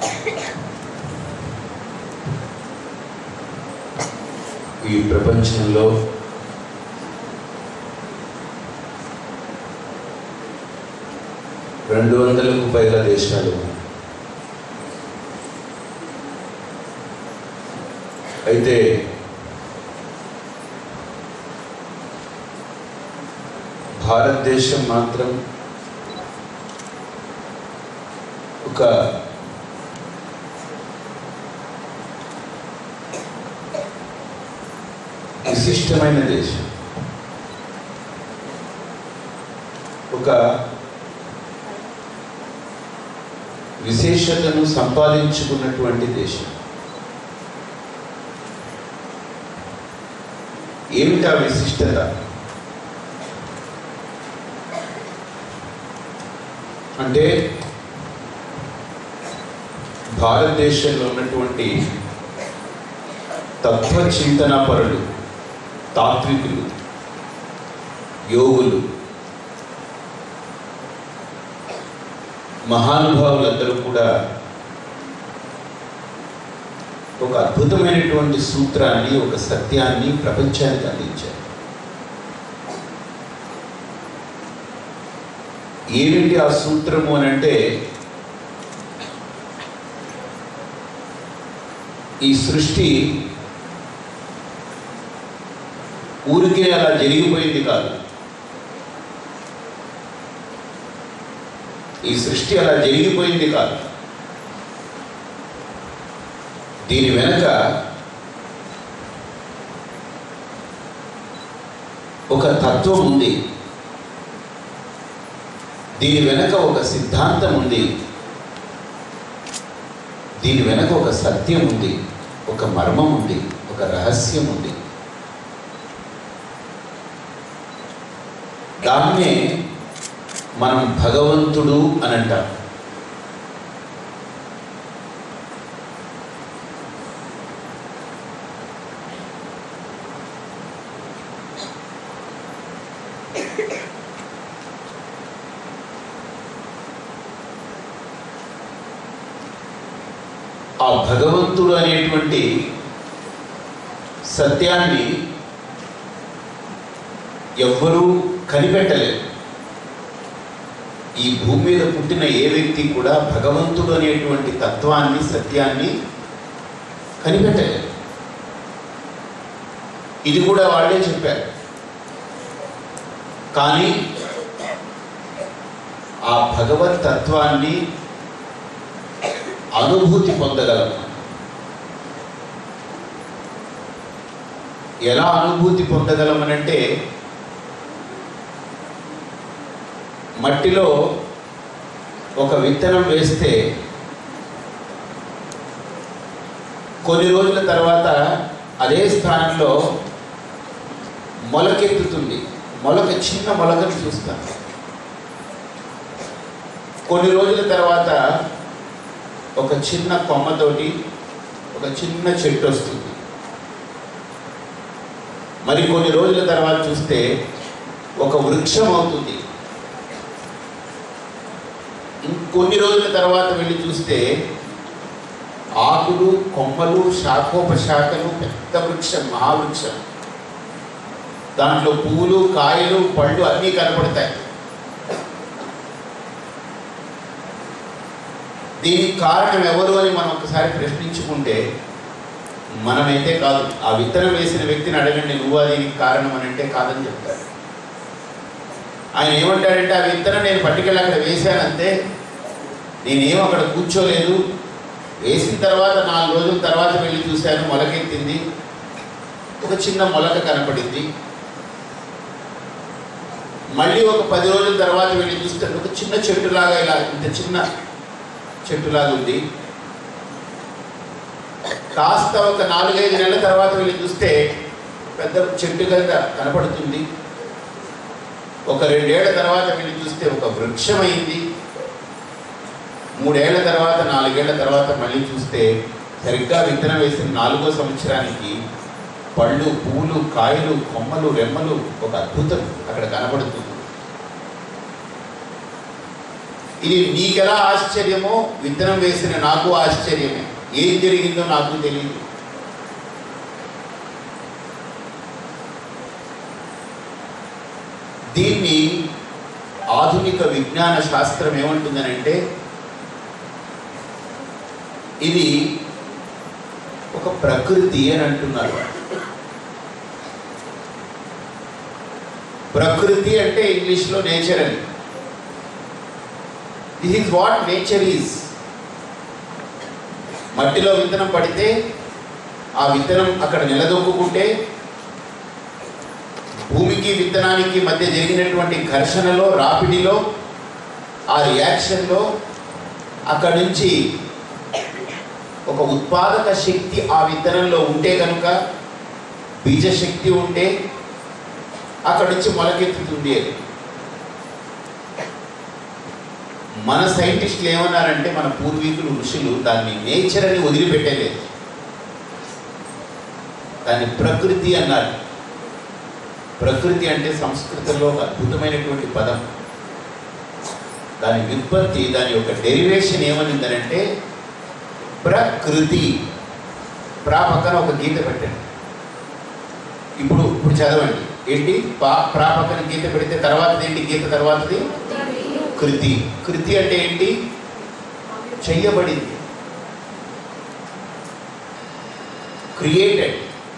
ఈ ప్రపంచంలో రెండు వందలకు పైగా దేశాలు ఉన్నాయి. అయితే భారతదేశం మాత్రం ఒక విశిష్టమైన దేశం ఒక విశేషతను సంపాదించుకున్నటువంటి దేశం ఏమిటా విశిష్టత అంటే భారతదేశంలో ఉన్నటువంటి తత్వ చింతన పరులు తాత్వికులు యోగులు మహానుభావులందరూ కూడా ఒక అద్భుతమైనటువంటి సూత్రాన్ని ఒక సత్యాన్ని ప్రపంచానికి అందించారు ఏమిటి ఆ సూత్రము అని అంటే ఈ సృష్టి ఊరికే అలా జరిగిపోయింది కాదు ఈ సృష్టి అలా జరిగిపోయింది కాదు దీని వెనక ఒక తత్వం ఉంది దీని వెనక ఒక సిద్ధాంతం ఉంది దీని వెనక ఒక సత్యం ఉంది ఒక మర్మం ఉంది ఒక రహస్యం ఉంది దాన్నే మనం భగవంతుడు అని అంటాం ఆ భగవంతుడు అనేటువంటి సత్యాన్ని ఎవ్వరూ కనిపెట్టలేరు ఈ భూమి మీద పుట్టిన ఏ వ్యక్తి కూడా భగవంతుడు అనేటువంటి తత్వాన్ని సత్యాన్ని కనిపెట్టలేరు ఇది కూడా వాళ్ళే చెప్పారు కానీ ఆ భగవత్ తత్వాన్ని అనుభూతి పొందగలము ఎలా అనుభూతి పొందగలమనంటే మట్టిలో ఒక విత్తనం వేస్తే కొన్ని రోజుల తర్వాత అదే స్థానంలో మొలకెత్తుతుంది మొలక చిన్న మొలకను చూస్తాం కొన్ని రోజుల తర్వాత ఒక చిన్న కొమ్మతోటి ఒక చిన్న చెట్టు వస్తుంది మరి కొన్ని రోజుల తర్వాత చూస్తే ఒక వృక్షం అవుతుంది ఇంకొన్ని రోజుల తర్వాత వెళ్ళి చూస్తే ఆకులు కొమ్మలు శాఖోపశాఖలు పెద్ద వృక్షం మహావృక్షం దాంట్లో పువ్వులు కాయలు పళ్ళు అన్నీ కనపడతాయి దీనికి కారణం ఎవరు అని మనం ఒకసారి ప్రశ్నించుకుంటే మనమైతే కాదు ఆ విత్తనం వేసిన వ్యక్తిని అడగండి నువ్వు దీనికి కారణం అని అంటే కాదని చెప్తాడు ఆయన ఏమంటాడంటే ఆ విత్తనం నేను పట్టుకెళ్ళి అక్కడ వేశానంతే నేనేం అక్కడ కూర్చోలేదు వేసిన తర్వాత నాలుగు రోజుల తర్వాత వెళ్ళి చూశాను మొలకెత్తింది ఒక చిన్న మొలక కనపడింది మళ్ళీ ఒక పది రోజుల తర్వాత వెళ్ళి చూస్తే ఒక చిన్న చెట్టులాగా ఇలా ఇంత చిన్న చెట్టులాగా ఉంది కాస్త ఒక నాలుగైదు నెలల తర్వాత వెళ్ళి చూస్తే పెద్ద చెట్టుగా కనపడుతుంది ఒక రెండేళ్ల తర్వాత వెళ్ళి చూస్తే ఒక వృక్షమైంది మూడేళ్ల తర్వాత నాలుగేళ్ల తర్వాత మళ్ళీ చూస్తే సరిగ్గా విత్తనం వేసిన నాలుగో సంవత్సరానికి పళ్ళు పువ్వులు కాయలు కొమ్మలు రెమ్మలు ఒక అద్భుతం అక్కడ కనబడుతుంది ఇది నీకెలా ఆశ్చర్యమో విత్తనం వేసిన నాకు ఆశ్చర్యమే ఏం జరిగిందో నాకు తెలియదు దీన్ని ఆధునిక విజ్ఞాన శాస్త్రం ఏమంటుందనంటే ఇది ఒక ప్రకృతి అని అంటున్నారు వాళ్ళు. ప్రకృతి అంటే ఇంగ్లీష్లో నేచర్ అని this is what nature is మట్టిలో విత్తనం పడితే ఆ విత్తనం అక్కడ నిలదొక్కుంటే భూమికి విత్తనానికి మధ్య జరిగినటువంటి ఘర్షణలో రాపిడిలో ఆ రియాక్షన్లో అక్కడ నుంచి ఒక ఉత్పాదక శక్తి ఆ విత్తనంలో ఉంటే కనుక బీజశక్తి ఉంటే అక్కడి నుంచి మొలకెత్తుతుంది అది మన సైంటిస్టులు ఏమన్నారంటే మన పూర్వీకులు ఋషులు దాన్ని నేచర్ అని వదిలిపెట్టలేదు దాన్ని ప్రకృతి అన్నారు ప్రకృతి అంటే సంస్కృతంలో ఒక అద్భుతమైనటువంటి పదం దాని వ్యుత్పత్తి దాని యొక్క డెరివేషన్ ఏమనిందనంటే ప్రకృతి ప్రా పక్కన ఒక గీత పెట్టండి ఇప్పుడు ఇప్పుడు చదవండి ఏంటి పా ప్రా పక్కన గీత పెడితే తర్వాత ఏంటి గీత తర్వాతది కృతి కృతి అంటే ఏంటి చెయ్యబడింది క్రియేటెడ్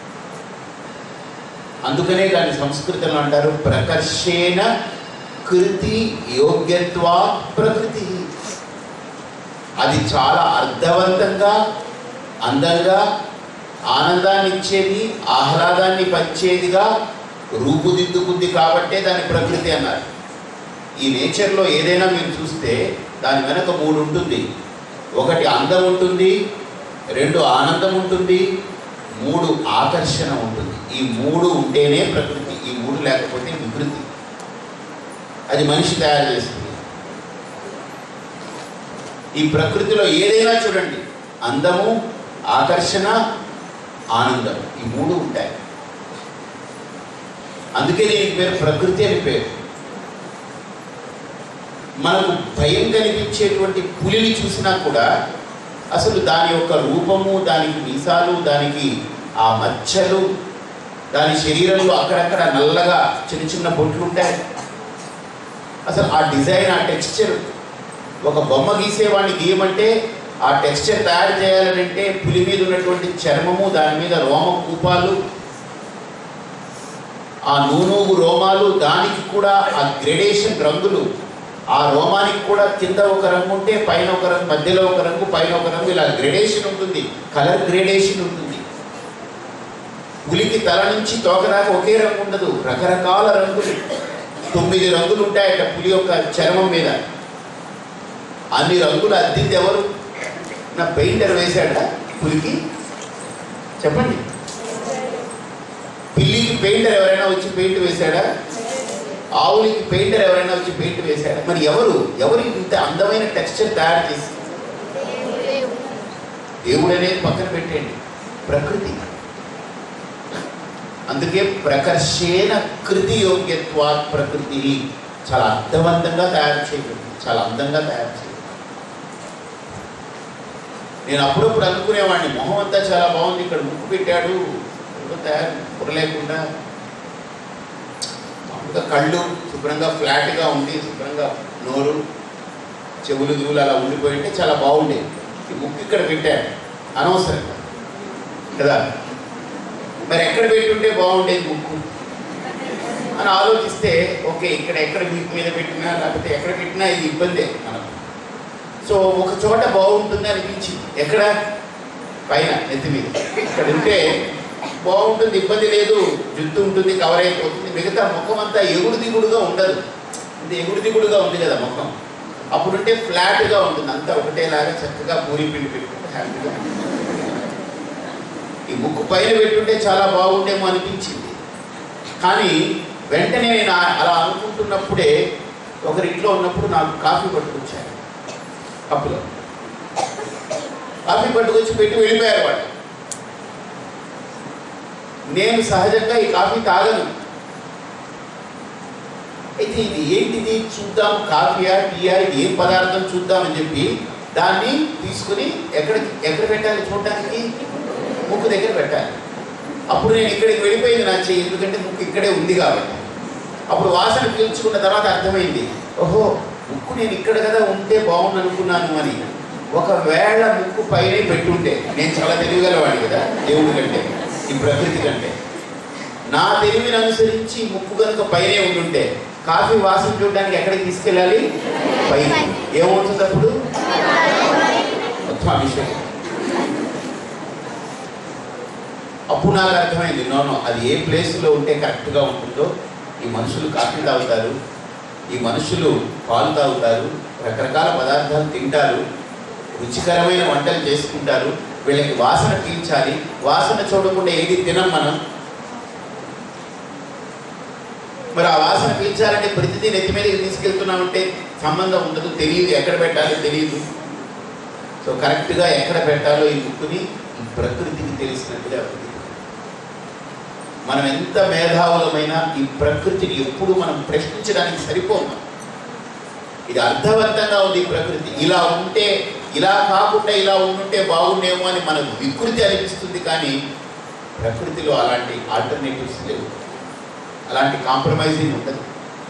అందుకనే దాన్ని సంస్కృతంలో అంటారు ప్రకర్షేణ కృతి యోగ్యత్వా ప్రకృతి అది చాలా అర్థవంతంగా అందంగా ఆనందాన్ని ఇచ్చేది ఆహ్లాదాన్ని పంచేదిగా రూపుదిద్దుకుంది కాబట్టే దాని ప్రకృతి అన్నారు ఈ నేచర్లో ఏదైనా మీరు చూస్తే దాని వెనక మూడు ఉంటుంది ఒకటి అందం ఉంటుంది రెండు ఆనందం ఉంటుంది మూడు ఆకర్షణ ఉంటుంది ఈ మూడు ఉంటేనే ప్రకృతి ఈ మూడు లేకపోతే వికృతి అది మనిషి తయారు చేస్తుంది ఈ ప్రకృతిలో ఏదైనా చూడండి అందము ఆకర్షణ ఆనందం ఈ మూడు ఉంటాయి అందుకే దీనికి పేరు ప్రకృతి అని పేరు మనకు భయం కనిపించేటువంటి పులిని చూసినా కూడా అసలు దాని యొక్క రూపము దానికి మీసాలు దానికి ఆ మచ్చలు దాని శరీరంలో అక్కడక్కడ నల్లగా చిన్న చిన్న బొట్లు ఉంటాయి అసలు ఆ డిజైన్ ఆ టెక్స్చర్ ఒక బొమ్మ గీసేవాడిని గీయమంటే ఆ టెక్స్చర్ తయారు చేయాలంటే పులి మీద ఉన్నటువంటి చర్మము దాని మీద రోమ కూపాలు ఆ నూనూగు రోమాలు దానికి కూడా ఆ గ్రెడేషన్ రంగులు ఆ రోమానికి కూడా కింద ఒక రంగు ఉంటే పైన ఒక రంగు మధ్యలో ఒక రంగు పైన ఒక రంగు ఇలా గ్రెడేషన్ ఉంటుంది కలర్ గ్రేడేషన్ ఉంటుంది పులికి తల నుంచి తోక దాకా ఒకే రంగు ఉండదు రకరకాల రంగులు తొమ్మిది రంగులు ఉంటాయట పులి యొక్క చర్మం మీద అన్ని రంగులు అద్దింది ఎవరు నా పెయింటర్ వేశాడా పులికి చెప్పండి పిల్లికి పెయింటర్ ఎవరైనా వచ్చి పెయింట్ వేశాడా ఆవులకి పెయింటర్ ఎవరైనా వచ్చి పెయింట్ వేశాడా మరి ఎవరు ఎవరు ఇంత అందమైన టెక్స్చర్ తయారు చేసి దేవుడు అనేది పక్కన పెట్టండి ప్రకృతి అందుకే ప్రకర్షేణ కృతి యోగ్యత్వాత్ ప్రకృతి చాలా అర్థవంతంగా తయారు చేయబడింది చాలా అందంగా తయారు చేయబడింది నేను అప్పుడప్పుడు అనుకునేవాడిని మొహం అంతా చాలా బాగుంది ఇక్కడ ముక్కు పెట్టాడు ఏదో తయారు పురలేకుండా మామూలుగా కళ్ళు శుభ్రంగా ఫ్లాట్గా ఉండి శుభ్రంగా నోరు చెవులు దివులు అలా ఉండిపోయి ఉంటే చాలా బాగుండేది ఈ ముక్కు ఇక్కడ పెట్టాడు అనవసరంగా కదా మరి ఎక్కడ పెట్టుంటే బాగుండేది ముక్కు అని ఆలోచిస్తే ఓకే ఇక్కడ ఎక్కడ వీపు మీద పెట్టినా లేకపోతే ఎక్కడ పెట్టినా ఇది ఇబ్బందే మనకు సో ఒక చోట బాగుంటుంది అనిపించింది ఎక్కడ పైన నెత్తి మీద ఇక్కడ ఉంటే బాగుంటుంది ఇబ్బంది లేదు జుట్టు ఉంటుంది కవర్ అయిపోతుంది మిగతా ముఖం అంతా ఎగుడు దిగుడుగా ఉండదు ఇది ఎగుడు దిగుడుగా ఉంది కదా ముఖం అప్పుడుంటే ఫ్లాట్గా ఉంటుంది అంతా ఒకటేలాగా చక్కగా పూరి పిండి పెట్టుకుంటే హ్యాపీగా ఈ ముక్కు పైన పెట్టుంటే చాలా బాగుండేమో అనిపించింది కానీ వెంటనే నేను ఆ- అలా అనుకుంటున్నప్పుడే ఒకరి ఇంట్లో ఉన్నప్పుడు నాకు కాఫీ పట్టుకొచ్చారు కప్పులో కాఫీ పట్టుకొచ్చి పెట్టి వెళ్ళిపోయారు వాళ్ళు నేను సహజంగా ఈ కాఫీ తాగను అయితే ఇది ఏంటిది చూద్దాం కాఫీయా టీయా ఇది ఏం పదార్థం చూద్దాం అని చెప్పి దాన్ని తీసుకుని ఎక్కడ ఎక్కడ పెట్టాలి చూడడానికి ముక్కు దగ్గర పెట్టాలి అప్పుడు నేను ఇక్కడికి వెళ్ళిపోయింది నా చెయ్యి ఎందుకంటే ముక్కు ఇక్కడే ఉంది కాబట్టి అప్పుడు వాసన పీల్చుకున్న తర్వాత అర్థమైంది ఓహో ముక్కు నేను ఇక్కడ కదా ఉంటే బాగుంది అనుకున్నాను అని ఒకవేళ ముక్కు పైనే పెట్టుంటే నేను చాలా తెలివిగలవాడిని కదా దేవుడి కంటే ఈ ప్రకృతి కంటే నా తెలివిని అనుసరించి ముక్కు కనుక పైనే ఉండుంటే కాఫీ వాసన చూడడానికి ఎక్కడికి తీసుకెళ్ళాలి పైన ఏమవుతుంది అప్పుడు మొత్తం అభిషేకం అప్పుడు నాకు అర్థమైంది నోనో అది ఏ ప్లేస్లో ఉంటే కరెక్ట్గా ఉంటుందో ఈ మనుషులు కాఫీ తాగుతారు ఈ మనుషులు పాలు తాగుతారు రకరకాల పదార్థాలు తింటారు రుచికరమైన వంటలు చేసుకుంటారు వీళ్ళకి వాసన పీల్చాలి వాసన చూడకుండా ఏది తినం మనం మరి ఆ వాసన పీల్చాలంటే ప్రతిదీ నెత్తి మీదకి తీసుకెళ్తున్నామంటే సంబంధం ఉండదు తెలియదు ఎక్కడ పెట్టాలో తెలియదు సో కరెక్ట్గా ఎక్కడ పెట్టాలో ఈ ముక్కుని ఈ ప్రకృతికి తెలిసినట్టుగా ఉంది మనం ఎంత మేధావులమైనా ఈ ప్రకృతిని ఎప్పుడు మనం ప్రశ్నించడానికి సరిపోము ఇది అర్థవంతంగా ఉంది ఈ ప్రకృతి ఇలా ఉంటే ఇలా కాకుండా ఇలా ఉండుంటే బాగుండేమో అని మనకు వికృతి అనిపిస్తుంది కానీ ప్రకృతిలో అలాంటి ఆల్టర్నేటివ్స్ లేవు అలాంటి కాంప్రమైజింగ్ ఉండదు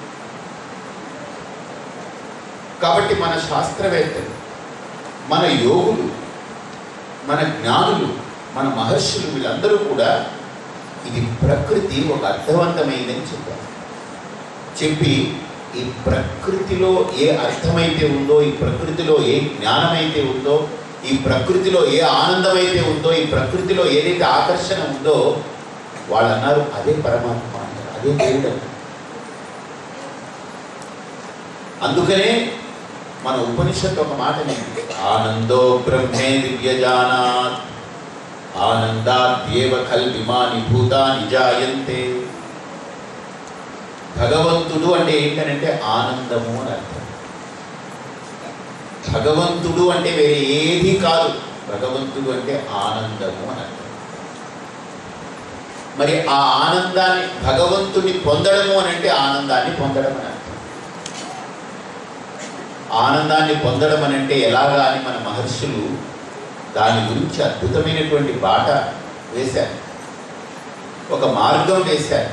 కాబట్టి మన శాస్త్రవేత్తలు మన యోగులు మన జ్ఞానులు మన మహర్షులు వీళ్ళందరూ కూడా ఇది ప్రకృతి ఒక అర్థవంతమైందని చెప్పారు చెప్పి ఈ ప్రకృతిలో ఏ అర్థమైతే ఉందో ఈ ప్రకృతిలో ఏ జ్ఞానమైతే ఉందో ఈ ప్రకృతిలో ఏ ఆనందమైతే ఉందో ఈ ప్రకృతిలో ఏదైతే ఆకర్షణ ఉందో వాళ్ళు అన్నారు అదే పరమాత్మ అన్నారు అదే దేవుడు అన్నారు. అందుకనే మన ఉపనిషత్తు ఒక మాట నేను ఆనందో బ్రహ్మే దివ్యజానాత్ ఆనందాద్యేవ కల్విమాని భూతాని జాయంతే భగవంతుడు అంటే ఏంటనంటే ఆనందము అని అర్థం భగవంతుడు అంటే వేరే ఏది కాదు భగవంతుడు అంటే ఆనందము అని అర్థం మరి ఆ ఆనందాన్ని భగవంతుని పొందడము అని అంటే ఆనందాన్ని పొందడం అని అర్థం ఆనందాన్ని పొందడం అని అంటే ఎలాగా అని మన మహర్షులు దాని గురించి అద్భుతమైనటువంటి బాట వేశారు ఒక మార్గం వేశారు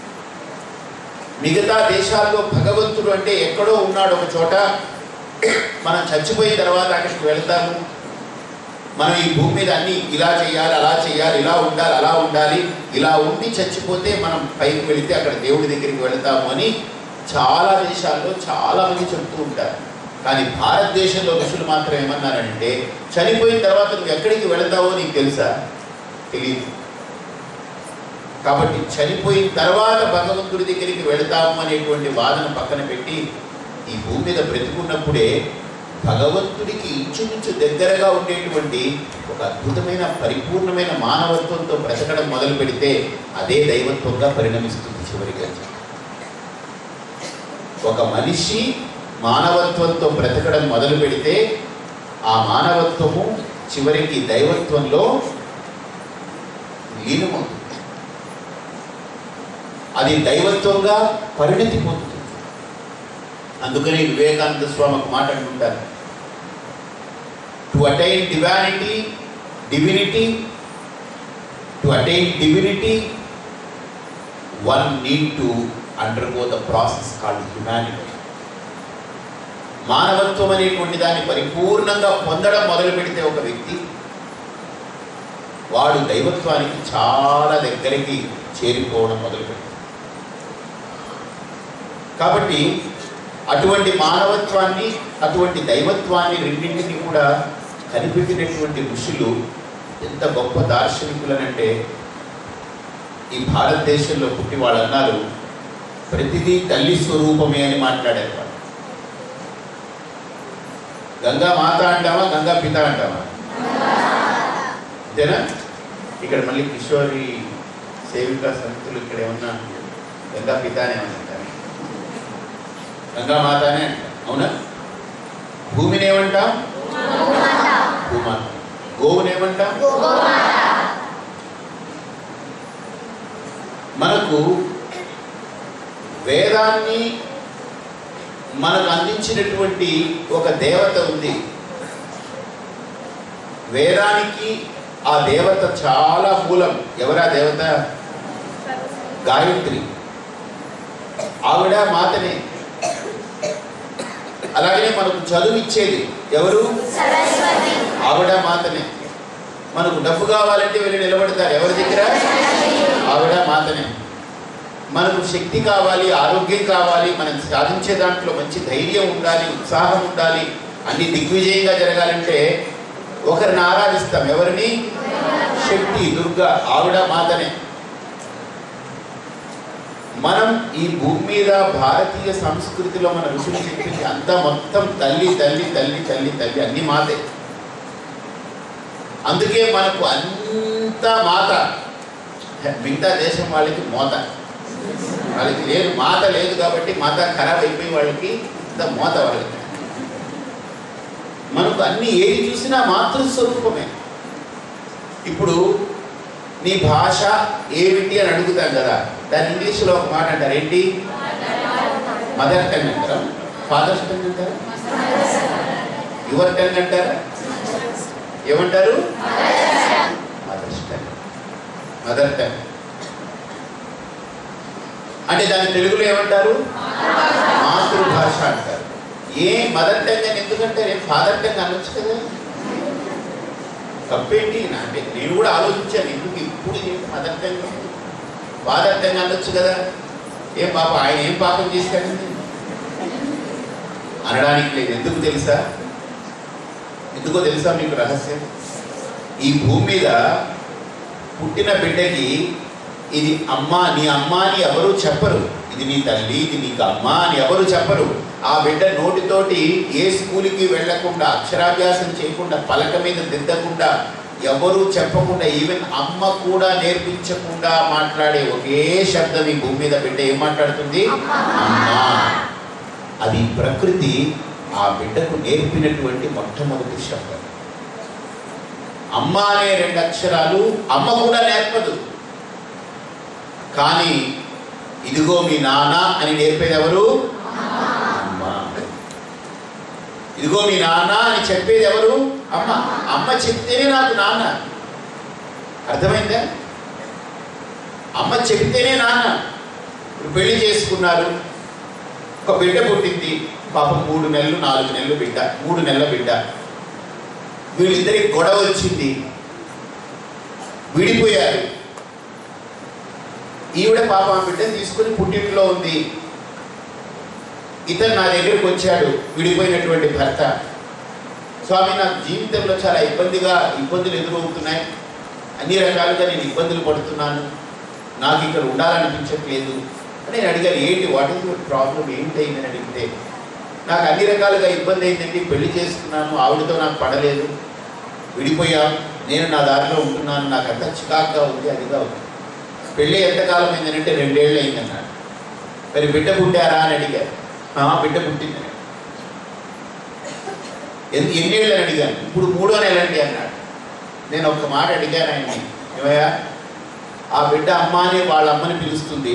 మిగతా దేశాల్లో భగవంతుడు అంటే ఎక్కడో ఉన్నాడు ఒక చోట మనం చచ్చిపోయిన తర్వాత అక్కడికి వెళ్తాము మనం ఈ భూమి మీద అన్ని ఇలా చేయాలి అలా చేయాలి ఇలా ఉండాలి అలా ఉండాలి ఇలా ఉండి చచ్చిపోతే మనం పైకి వెళితే అక్కడ దేవుడి దగ్గరికి వెళ్తాము అని చాలా దేశాల్లో చాలా మంది చెప్తూ ఉంటారు కానీ భారతదేశంలో ఋషులు మాత్రం ఏమన్నారంటే చనిపోయిన తర్వాత నువ్వు ఎక్కడికి వెళతావో నీకు తెలుసా తెలియదు కాబట్టి చనిపోయిన తర్వాత భగవంతుడి దగ్గరికి వెళతాము అనేటువంటి వాదన పక్కన పెట్టి ఈ భూమి మీద బ్రతుకున్నప్పుడే భగవంతుడికి ఇంచుమించు దగ్గరగా ఉండేటువంటి ఒక అద్భుతమైన పరిపూర్ణమైన మానవత్వంతో బ్రతకడం మొదలు పెడితే అదే దైవత్వంగా పరిణమిస్తుంది చివరిగా ఒక మనిషి మానవత్వంతో బ్రతకడం మొదలు పెడితే ఆ మానవత్వము చివరికి దైవత్వంలో లీనమవుతుంది అది దైవత్వంగా పరిణతి పొందుతుంది అందుకని వివేకానంద స్వామి ఒక మాట అంటుంటారు to attain divinity divinity to attain divinity one need to undergo the process called humanity మానవత్వం అనేటువంటి దాన్ని పరిపూర్ణంగా పొందడం మొదలు పెడితే ఒక వ్యక్తి వాడు దైవత్వానికి చాలా దగ్గరికి చేరిపోవడం మొదలుపెట్టాడు కాబట్టి అటువంటి మానవత్వాన్ని అటువంటి దైవత్వాన్ని రెండింటిని కూడా కనిపెట్టినటువంటి ఋషులు ఎంత గొప్ప దార్శనికులనంటే ఈ భారతదేశంలో పుట్టి వాళ్ళు అన్నారు ప్రతిదీ తల్లి స్వరూపమే అని మాట్లాడారు వాళ్ళు గంగా మాత అంటామా గంగా పిత అంటామా అంతేనా ఇక్కడ మళ్ళీ కిషోరి సేవికా సమితులు ఇక్కడ ఏమన్నా గంగా పిత అనే అంటారు గంగా మాత అనే అంటాం అవునా భూమిని ఏమంటాం భూమాత గోవుని ఏమంటాం మనకు వేదాన్ని మనకు అందించినటువంటి ఒక దేవత ఉంది వేదానికి ఆ దేవత చాలా మూలం ఎవరా దేవత గాయత్రి ఆవిడ మాతనే అలాగనే మనకు చదువు ఇచ్చేది ఎవరు ఆవిడ మాతనే మనకు డబ్బు కావాలంటే వెళ్ళి నిలబడతారు ఎవరి దగ్గర ఆవిడ మాతనే మనకు శక్తి కావాలి ఆరోగ్యం కావాలి మనం సాధించే దాంట్లో మంచి ధైర్యం ఉండాలి ఉత్సాహం ఉండాలి అన్ని దిగ్విజయంగా జరగాలంటే ఒకరిని ఆరాధిస్తాం ఎవరిని శక్తి దుర్గా ఆవిడ మాతనే మనం ఈ భూమి మీద భారతీయ సంస్కృతిలో మన ఋషులు చెప్పింది అంతా మొత్తం తల్లి తల్లి తల్లి తల్లి తల్లి అన్ని మాతే అందుకే మనకు అంత మాత మిగతా దేశం వాళ్ళకి మోత వాళ్ళకి లేదు మాత లేదు కాబట్టి మాత ఖరాబ్ అయిపోయి వాళ్ళకి ఇంత మోత వాళ్ళకి మనకు అన్ని ఏది చూసినా మాతృస్వరూపమే ఇప్పుడు నీ భాష ఏమిటి అని అడుగుతాం కదా దాని ఇంగ్లీష్లో ఒక మాట అంటారు ఏంటి మదర్ టంగ్ అంటారా ఫాదర్స్ టంగ్ అంటారా యువర్ టంగ్ అంటారా ఏమంటారు మదర్స్ టంగ్ మదర్ టంగ్ అంటే దాని తెలుగులో ఏమంటారు మాతృభాష అంటారు ఏ మదర్ టంగ్ అని ఎందుకంటే ఫాదర్ టంగ్ అనొచ్చు కదా తప్పేంటి నా- అంటే నేను కూడా ఆలోచించాను ఎందుకు ఇప్పుడు ఏంటి మదర్ టంగ్ ఫాదర్ టంగ్ అనొచ్చు కదా ఏం పాప ఆయన ఏం పాపం చేశాడండి అనడానికి లేదు ఎందుకు తెలుసా ఎందుకో తెలుసా మీకు రహస్యం ఈ భూమి మీద పుట్టిన బిడ్డకి ఇది అమ్మ నీ అమ్మ అని ఎవరు చెప్పరు ఇది నీ తల్లి ఇది నీకు అమ్మ అని ఎవరు చెప్పరు ఆ బిడ్డ నోటితోటి ఏ స్కూల్కి వెళ్లకుండా అక్షరాభ్యాసం చేయకుండా పలక మీద దిద్దకుండా ఎవరు చెప్పకుండా ఈవెన్ అమ్మ కూడా నేర్పించకుండా మాట్లాడే ఒకే శబ్దం ఈ భూమి మీద బిడ్డ ఏం మాట్లాడుతుంది అమ్మ అది ప్రకృతి ఆ బిడ్డకు నేర్పినటువంటి మొట్టమొదటి శబ్దం అమ్మ అనే రెండు అక్షరాలు అమ్మ కూడా నేర్పదు కానీ ఇదిగో మీ నాన్న అని నేర్పేది ఎవరు అమ్మ ఇదిగో మీ నాన్న అని చెప్పేది ఎవరు అమ్మ అమ్మ చెప్తేనే నాకు నాన్న అర్థమైందా అమ్మ చెప్తేనే నాన్న ఇప్పుడు పెళ్లి చేసుకున్నారు ఒక బిడ్డ పుట్టింది పాపం మూడు నెలలు నాలుగు నెలలు బిడ్డ మూడు నెలల బిడ్డ వీళ్ళిద్దరికి గొడవ వచ్చింది విడిపోయారు ఈవిడ పాప ఆ బిడ్డను తీసుకుని పుట్టింట్లో ఉంది ఇతను నా దగ్గరికి వచ్చాడు విడిపోయినటువంటి భర్త స్వామి నాకు జీవితంలో చాలా ఇబ్బందిగా ఇబ్బందులు ఎదురవుతున్నాయి అన్ని రకాలుగా నేను ఇబ్బందులు పడుతున్నాను నాకు ఇక్కడ ఉండాలనిపించట్లేదు అని నేను అడిగాను ఏంటి వాట్ ఈస్ యువర్ ప్రాబ్లం ఏంటి అయిందని అడిగితే నాకు అన్ని రకాలుగా ఇబ్బంది అయిందండి పెళ్లి చేసుకున్నాను ఆవిడతో నాకు పడలేదు విడిపోయాం నేను నా దారిలో ఉంటున్నాను నాకు అంతా చికాక్గా ఉంది అదిగా ఉంది పెళ్ళి ఎంతకాలం అయిందనంటే రెండేళ్ళు అయిందన్నాడు మరి బిడ్డ పుట్టారా అని అడిగారు "ఆ, బిడ్డ పుట్టింది ఎన్ని ఎన్నేళ్ళు అని అడిగాను ఇప్పుడు మూడో నెలండి అన్నాడు నేను ఒక మాట అడిగాను ఆయన్ని ఏమయ్యా ఆ బిడ్డ అమ్మ అని వాళ్ళ అమ్మని పిలుస్తుంది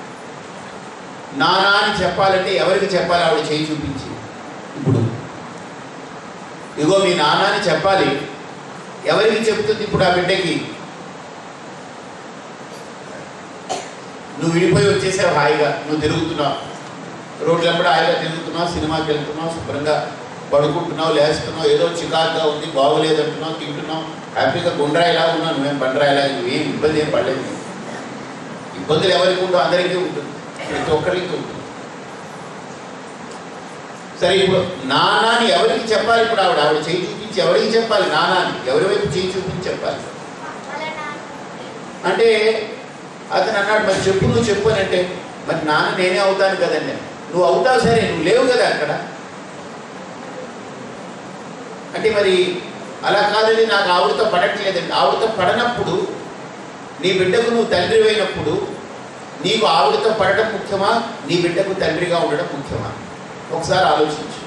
నానా అని చెప్పాలంటే ఎవరికి చెప్పాలి ఆవిడ చేయి చూపించి ఇప్పుడు ఇగో మీ నాన్న అని చెప్పాలి ఎవరికి చెప్తుంది ఇప్పుడు ఆ బిడ్డకి నువ్వు విడిపోయి వచ్చేసావు హాయిగా నువ్వు తిరుగుతున్నావు రోడ్లప్పుడు హాయిగా తిరుగుతున్నావు సినిమాకి వెళ్తున్నావు శుభ్రంగా పడుకుంటున్నావు లేస్తున్నావు ఏదో చికాకుగా ఉంది బాగోలేదు అంటున్నావు తింటున్నావు హ్యాపీగా గుండ్రాయిలా ఉన్నావు నువ్వేం బండ్రాయిలా నువ్వేం ఇబ్బంది ఏం పడలేదు ఇబ్బందులు ఎవరికి ఉండవు అందరికీ ఉంటుంది ప్రతి ఒక్కరికి ఉంటుంది సరే ఇప్పుడు నానాని ఎవరికి చెప్పాలి ఇప్పుడు ఆవిడ ఆవిడ చేయి చూపించి ఎవరికి చెప్పాలి నానాని ఎవరి వైపు చేయి చూపించి చెప్పాలి అంటే అతను అన్నాడు మరి చెప్పు నువ్వు చెప్పు అని అంటే మరి నాన్న నేనే అవుతాను కదండి నువ్వు అవుతావు సరే నువ్వు లేవు కదా అక్కడ అంటే మరి అలా కాదని నాకు ఆవిడతో పడట్లేదండి ఆవిడతో పడనప్పుడు నీ బిడ్డకు నువ్వు తండ్రి అయినప్పుడు నీకు ఆవిడతో పడటం ముఖ్యమా నీ బిడ్డకు తండ్రిగా ఉండడం ముఖ్యమా ఒకసారి ఆలోచించు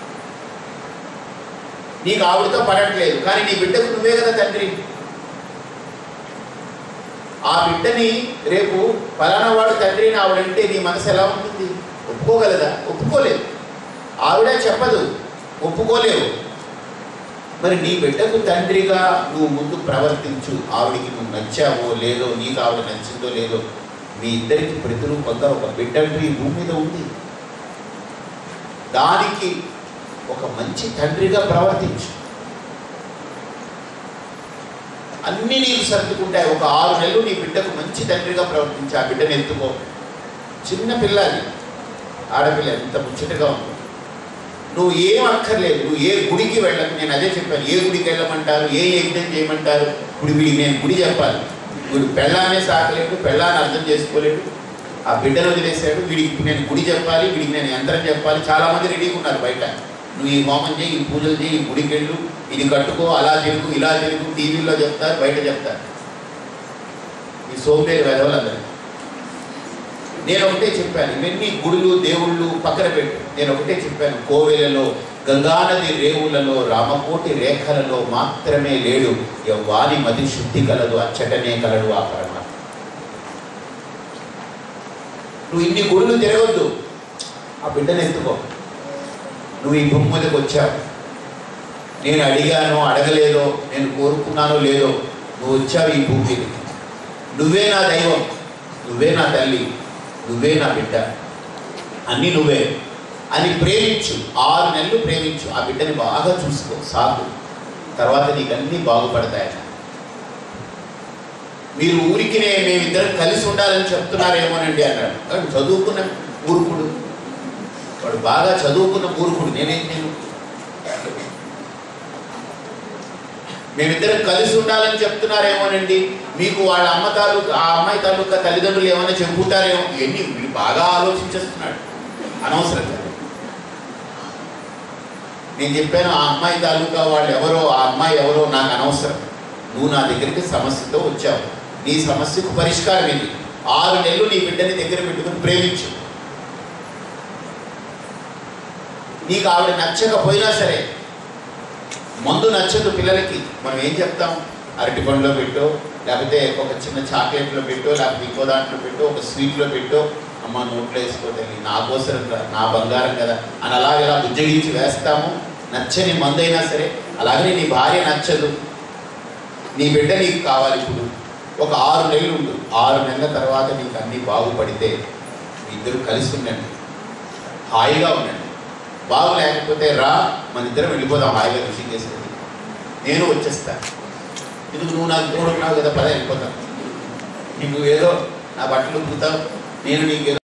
నీకు ఆవిడతో పడట్లేదు కానీ నీ బిడ్డకు నువ్వే కదా తండ్రి ఆ బిడ్డని రేపు ఫలానా వాడు తండ్రిని ఆవిడంటే నీ మనసు ఎలా ఉంటుంది ఒప్పుకోగలదా ఒప్పుకోలేదు ఆవిడ చెప్పదు ఒప్పుకోలేవు మరి నీ బిడ్డకు తండ్రిగా నువ్వు ముందు ప్రవర్తించు ఆవిడికి నువ్వు నచ్చావో లేదో నీకు ఆవిడ నచ్చిందో లేదో మీ ఇద్దరికి ప్రతిరూపంగా ఒక బిడ్డంటూ ఈ భూమి మీద ఉంది దానికి ఒక మంచి తండ్రిగా ప్రవర్తించు అన్నీ నీకు సర్దుకుంటాయి ఒక ఆరు నెలలు నీ బిడ్డకు మంచి తండ్రిగా ప్రవర్తించి ఆ బిడ్డను ఎత్తుకో చిన్న పిల్ల అది ఆడపిల్ల ఎంత ముచ్చటగా ఉంది నువ్వు ఏం అక్కర్లేదు నువ్వు ఏ గుడికి వెళ్ళకు నేను అదే చెప్పాను ఏ గుడికి వెళ్ళమంటారు ఏ యజ్ఞం చేయమంటారు ఇప్పుడు వీడికి నేను గుడి చెప్పాలి వీడు పెళ్ళానే సాకలేడు పెళ్ళాన్ని అర్థం చేసుకోలేడు ఆ బిడ్డను వదిలేశాడు వీడికి ఇప్పుడు నేను గుడి చెప్పాలి వీడికి నేను యంత్రం చెప్పాలి చాలామంది రెడీగా ఉన్నారు బయట నువ్వు ఈ హోమం చేయి ఈ పూజలు చేయి ఈ గుడికి వెళ్ళు ఇది కట్టుకో అలా తిరుగు ఇలా తిరుగు టీవీలో చెప్తారు బయట చెప్తారు ఈ సోంబేరి వెధవలందరూ నేను ఒకటే చెప్పాను ఇవన్నీ గుడులు దేవుళ్ళు పక్కన పెట్టు నేను ఒకటే చెప్పాను కోవెలలో గంగానది రేవులలో రామకోటి రేఖలలో మాత్రమే లేడు వాని మది శుద్ధి కలదు అచ్చటనే కలడు ఆ పరమాత్మ నువ్వు ఇన్ని గుడులు తిరగొద్దు ఆ బిడ్డను ఎత్తుకో నువ్వు ఈ భూమి మీదకి వచ్చావు నేను అడిగానో అడగలేదో నేను కోరుకున్నానో లేదో నువ్వు వచ్చావు ఈ భూమి మీదకి నువ్వే నా దైవం నువ్వే నా తల్లి నువ్వే నా బిడ్డ అన్నీ నువ్వే అని ప్రేమించు ఆరు నెలలు ప్రేమించు ఆ బిడ్డని బాగా చూసుకో సాగు తర్వాత నీకు అన్నీ బాగుపడతాయి మీరు ఊరికినే మేమిద్దరం కలిసి ఉండాలని చెప్తున్నారేమోనండి అన్నాడు వాడు చదువుకున్న మూర్ఖుడు వాడు బాగా చదువుకున్న మూర్ఖుడు నేనేం నేను మేమిద్దరం కలిసి ఉండాలని చెప్తున్నారేమోనండి మీకు వాళ్ళ అమ్మ తాలూకు ఆ అమ్మాయి తాలూకా తల్లిదండ్రులు ఏమైనా చెప్పుకుంటారేమో ఇవన్నీ వీడు బాగా ఆలోచించేస్తున్నాడు అనవసరంగా నేను చెప్పాను ఆ అమ్మాయి తాలూకా వాళ్ళు ఎవరో ఆ అమ్మాయి ఎవరో నాకు అనవసరం నువ్వు నా దగ్గరికి సమస్యతో వచ్చావు నీ సమస్యకు పరిష్కారం ఇది ఆరు నెలలు నీ బిడ్డని దగ్గర పెట్టుకుని ప్రేమించు నీకు ఆవిడ నచ్చకపోయినా సరే మందు నచ్చదు పిల్లలకి మనం ఏం చెప్తాం అరటి పండులో పెట్టో లేకపోతే ఒక చిన్న చాక్లెట్లో పెట్టో లేకపోతే ఇంకో దాంట్లో పెట్టో ఒక స్వీట్లో పెట్టో అమ్మ నోట్లో వేసుకోవాలి నా కోసరం కదా నా బంగారం కదా అని అలాగే ఇలా బుజ్జగించి వేస్తాము నచ్చని మందైనా సరే అలాగనే నీ భార్య నచ్చదు నీ బిడ్డ నీకు కావాలి ఇప్పుడు ఒక ఆరు నెలలు ఉండు ఆరు నెలల తర్వాత నీకు అన్నీ బాగుపడితే మీ ఇద్దరు కలిసి ఉండండి హాయిగా ఉండండి బాగు లేకపోతే రా మన ఇద్దరం వెళ్ళిపోదాం హాయిగా రుచి చేసుకుని నేను వచ్చేస్తాను ఎందుకు నువ్వు నాకు తోడుకున్నావు కదా పద వెళ్ళిపోతాను నీకు ఏదో నా బట్టలు పుడతావు నేను నీకు ఏదో